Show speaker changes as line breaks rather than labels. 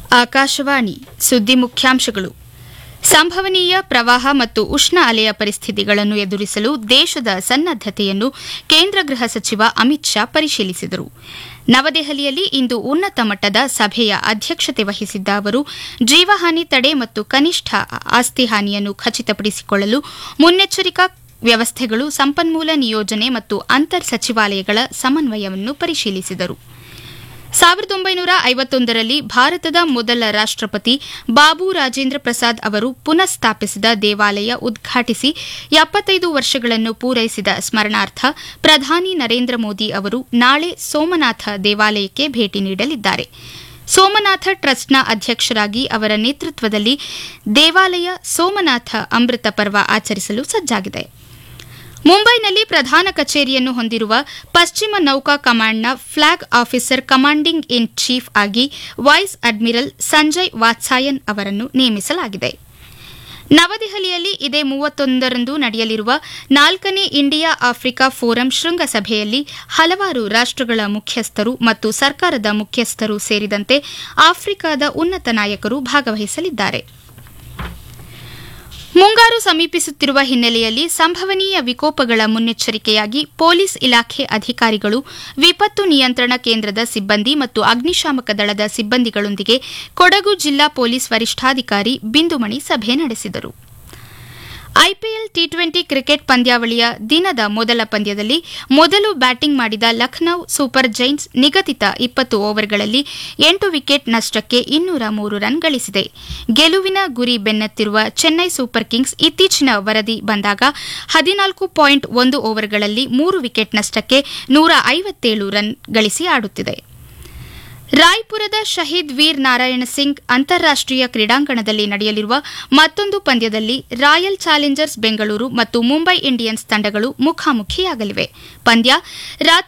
ಆಕಾಶವಾಣಿ ಸುದ್ದಿ ಮುಖ್ಯಾಂಶಗಳು ಸಂಭವನೀಯ ಪ್ರವಾಹ ಮತ್ತು ಉಷ್ಣ ಅಲೆಯ ಪರಿಸ್ಥಿತಿಗಳನ್ನು ಎದುರಿಸಲು ದೇಶದ ಸನ್ನದ್ದತೆಯನ್ನು ಕೇಂದ್ರ ಗೃಹ ಸಚಿವ ಅಮಿತ್ ಶಾ ಪರಿಶೀಲಿಸಿದರು ನವದೆಹಲಿಯಲ್ಲಿ ಇಂದು ಉನ್ನತ ಮಟ್ಟದ ಸಭೆಯ ಅಧ್ಯಕ್ಷತೆ ವಹಿಸಿದ್ದ ಅವರು ಜೀವಹಾನಿ ತಡೆ ಮತ್ತು ಕನಿಷ್ಠ ಆಸ್ತಿ ಹಾನಿಯನ್ನು ಖಚಿತಪಡಿಸಿಕೊಳ್ಳಲು ಮುನ್ನೆಚ್ಚರಿಕಾ ವ್ಯವಸ್ಥೆಗಳು ಸಂಪನ್ಮೂಲ ನಿಯೋಜನೆ ಮತ್ತು ಅಂತರ್ ಸಚಿವಾಲಯಗಳ ಸಮನ್ವಯವನ್ನು ಪರಿಶೀಲಿಸಿದರು ಸಾವಿರದ ಒಂಬೈನೂರ ಐವತ್ತೊಂದರಲ್ಲಿ ಭಾರತದ ಮೊದಲ ರಾಷ್ಟಪತಿ ಬಾಬು ರಾಜೇಂದ್ರ ಪ್ರಸಾದ್ ಅವರು ಪುನಃಸ್ಥಾಪಿಸಿದ ದೇವಾಲಯ ಉದ್ಘಾಟಿಸಿ ಎಪ್ಪತ್ತೈದು ವರ್ಷಗಳನ್ನು ಪೂರೈಸಿದ ಸ್ಮರಣಾರ್ಥ ಪ್ರಧಾನಿ ನರೇಂದ್ರ ಮೋದಿ ಅವರು ನಾಳೆ ಸೋಮನಾಥ ದೇವಾಲಯಕ್ಕೆ ಭೇಟಿ ನೀಡಲಿದ್ದಾರೆ ಸೋಮನಾಥ ಟ್ರಸ್ಟ್ನ ಅಧ್ಯಕ್ಷರಾಗಿ ಅವರ ನೇತೃತ್ವದಲ್ಲಿ ದೇವಾಲಯ ಸೋಮನಾಥ ಅಮೃತ ಪರ್ವ ಆಚರಿಸಲು ಸಜ್ಜಾಗಿದೆ ಮುಂಬೈನಲ್ಲಿ ಪ್ರಧಾನ ಕಚೇರಿಯನ್ನು ಹೊಂದಿರುವ ಪಶ್ಚಿಮ ನೌಕಾ ಕಮಾಂಡ್ನ flag officer commanding in chief ಆಗಿ ವೈಸ್ ಅಡ್ಮಿರಲ್ ಸಂಜಯ್ ವಾತ್ಸಾಯನ್ ಅವರನ್ನು ನೇಮಿಸಲಾಗಿದೆ ನವದೆಹಲಿಯಲ್ಲಿ ಇದೇ ಮೂವತ್ತೊಂದರಂದು ನಡೆಯಲಿರುವ ನಾಲ್ಕನೇ ಇಂಡಿಯಾ ಆಫ್ರಿಕಾ ಫೋರಂ ಶೃಂಗಸಭೆಯಲ್ಲಿ ಹಲವಾರು ರಾಷ್ಟಗಳ ಮುಖ್ಯಸ್ಥರು ಮತ್ತು ಸರ್ಕಾರದ ಮುಖ್ಯಸ್ಥರು ಸೇರಿದಂತೆ ಆಫ್ರಿಕಾದ ಉನ್ನತ ನಾಯಕರು ಭಾಗವಹಿಸಲಿದ್ದಾರೆ ಮುಂಗಾರು ಸಮೀಪಿಸುತ್ತಿರುವ ಹಿನ್ನೆಲೆಯಲ್ಲಿ ಸಂಭವನೀಯ ವಿಕೋಪಗಳ ಮುನ್ನೆಚ್ಚರಿಕೆಯಾಗಿ ಪೊಲೀಸ್ ಇಲಾಖೆ ಅಧಿಕಾರಿಗಳು ವಿಪತ್ತು ನಿಯಂತ್ರಣ ಕೇಂದ್ರದ ಸಿಬ್ಬಂದಿ ಮತ್ತು ಅಗ್ನಿಶಾಮಕ ದಳದ ಸಿಬ್ಬಂದಿಗಳೊಂದಿಗೆ ಕೊಡಗು ಜಿಲ್ಲಾ ಪೊಲೀಸ್ ವರಿಷ್ಠಾಧಿಕಾರಿ ಬಿಂದುಮಣಿ ಸಭೆ ನಡೆಸಿದರು ಐಪಿಎಲ್ ಟಿ ಟ್ವೆಂಟಿ ಕ್ರಿಕೆಟ್ ಪಂದ್ಯಾವಳಿಯ ದಿನದ ಮೊದಲ ಪಂದ್ಯದಲ್ಲಿ ಮೊದಲು ಬ್ಯಾಟಿಂಗ್ ಮಾಡಿದ ಲಖನೌ ಸೂಪರ್ ಜೈಂಟ್ಸ್ ನಿಗದಿತ ಇಪ್ಪತ್ತು ಓವರ್ಗಳಲ್ಲಿ ಎಂಟು ವಿಕೆಟ್ ನಷ್ಟಕ್ಕೆ ಇನ್ನೂರ ಮೂರು ರನ್ ಗಳಿಸಿದೆ ಗೆಲುವಿನ ಗುರಿ ಬೆನ್ನತ್ತಿರುವ ಚೆನ್ನೈ ಸೂಪರ್ ಕಿಂಗ್ಸ್ ಇತ್ತೀಚಿನ ವರದಿ ಬಂದಾಗ ಹದಿನಾಲ್ಕು ಪಾಯಿಂಟ್ ಒಂದು ಓವರ್ಗಳಲ್ಲಿ ಮೂರು ವಿಕೆಟ್ ನಷ್ಟಕ್ಕೆ ನೂರ ಐವತ್ತೇಳು ರನ್ ಗಳಿಸಿ ಆಡುತ್ತಿದೆ ರಾಯ್ಪುರದ ಶಹೀದ್ ವೀರ್ ನಾರಾಯಣ ಸಿಂಗ್ ಅಂತಾರಾಷ್ಟೀಯ ಕ್ರೀಡಾಂಗಣದಲ್ಲಿ ನಡೆಯಲಿರುವ ಮತ್ತೊಂದು ಪಂದ್ಯದಲ್ಲಿ ರಾಯಲ್ ಚಾಲೆಂಜರ್ಸ್ ಬೆಂಗಳೂರು ಮತ್ತು ಮುಂಬೈ ಇಂಡಿಯನ್ಸ್ ತಂಡಗಳು ಮುಖಾಮುಖಿಯಾಗಲಿವೆ ಪಂದ್ಯ